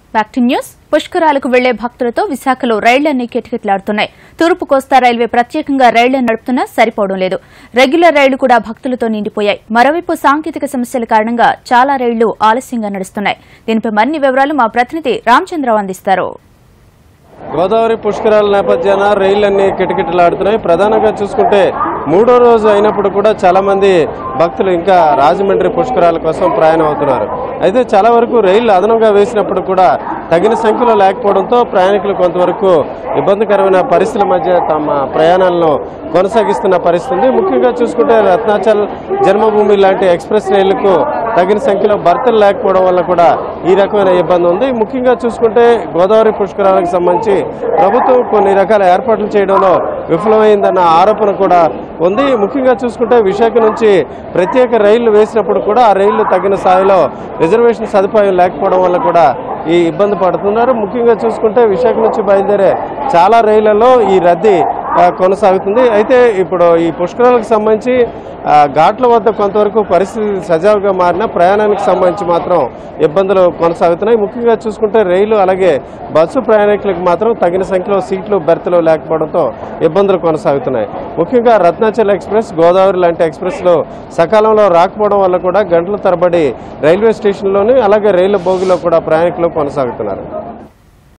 back to news పుష్కరాలకు వెళ్లే భక్తులతో విశాఖలో రైళ్లన్నీ కిటకిటలాడుతున్నాయి తూర్పు కోస్తా రైల్వే ప్రత్యేకంగా రైళ్లను నడుపుతున్నా సరిపోవడం లేదు రెగ్యులర్ రైళ్లు కూడా భక్తులతో నిండిపోయాయి మరోవైపు సాంకేతిక సమస్యల కారణంగా చాలా రైళ్లు ఆలస్యంగా నడుస్తున్నాయి దీనిపై మరిన్ని వివరాలు మా ప్రతినిధి రామచంద్రరావు అందిస్తారు గోదావరి పుష్కరాల నేపథ్యాన రైళ్లన్నీ కిటకిటలాడుతున్నాయి ప్రధానంగా చూసుకుంటే మూడో రోజు అయినప్పుడు కూడా చాలా మంది భక్తులు ఇంకా రాజమండ్రి పుష్కరాల కోసం ప్రయాణం అవుతున్నారు అయితే చాలా వరకు రైళ్లు అదనంగా వేసినప్పుడు కూడా తగిన సంఖ్యలో లేకపోవడంతో ప్రయాణికులు కొంతవరకు ఇబ్బందికరమైన పరిస్థితుల మధ్య తమ ప్రయాణాలను కొనసాగిస్తున్న పరిస్థితి ఉంది ముఖ్యంగా చూసుకుంటే రత్నాచల్ జన్మభూమి లాంటి ఎక్స్ప్రెస్ రైళ్లకు తగిన సంఖ్యలో బర్తలు లేకపోవడం వల్ల కూడా ఈ రకమైన ఇబ్బంది ఉంది ముఖ్యంగా చూసుకుంటే గోదావరి పుష్కరాలకు సంబంధించి ప్రభుత్వం కొన్ని రకాల ఏర్పాట్లు చేయడంలో విఫలమైందన్న ఆరోపణ కూడా ఉంది ముఖ్యంగా చూసుకుంటే విశాఖ నుంచి ప్రత్యేక రైళ్లు వేసినప్పుడు కూడా ఆ రైళ్లు తగిన స్థాయిలో రిజర్వేషన్ సదుపాయం లేకపోవడం వల్ల కూడా ఈ ఇబ్బంది పడుతున్నారు ముఖ్యంగా చూసుకుంటే విశాఖ నుంచి బయలుదేరే చాలా రైళ్లలో ఈ రద్దీ ఆ, కొనసాగుతుంది అయితే ఇప్పుడు ఈ పుష్కరాలకు సంబంధించి ఆ, ఘాట్ల వద్ద కొంతవరకు పరిస్థితి సజావుగా మారిన ప్రయాణానికి సంబంధించి మాత్రం ఇబ్బందులు కొనసాగుతున్నాయి ముఖ్యంగా చూసుకుంటే రైలు అలాగే బస్సు ప్రయాణికులకు మాత్రం తగిన సంఖ్యలో సీట్లు బెర్తలు లేకపోవడంతో ఇబ్బందులు కొనసాగుతున్నాయి ముఖ్యంగా రత్నాచల్ ఎక్స్ప్రెస్ గోదావరి లాంటి ఎక్స్ప్రెస్లు సకాలంలో రాకపోవడం వల్ల కూడా గంటల తరబడి రైల్వే స్టేషన్లోని అలాగే రైలు బోగిలో కూడా ప్రయాణికులు కొనసాగుతున్నారు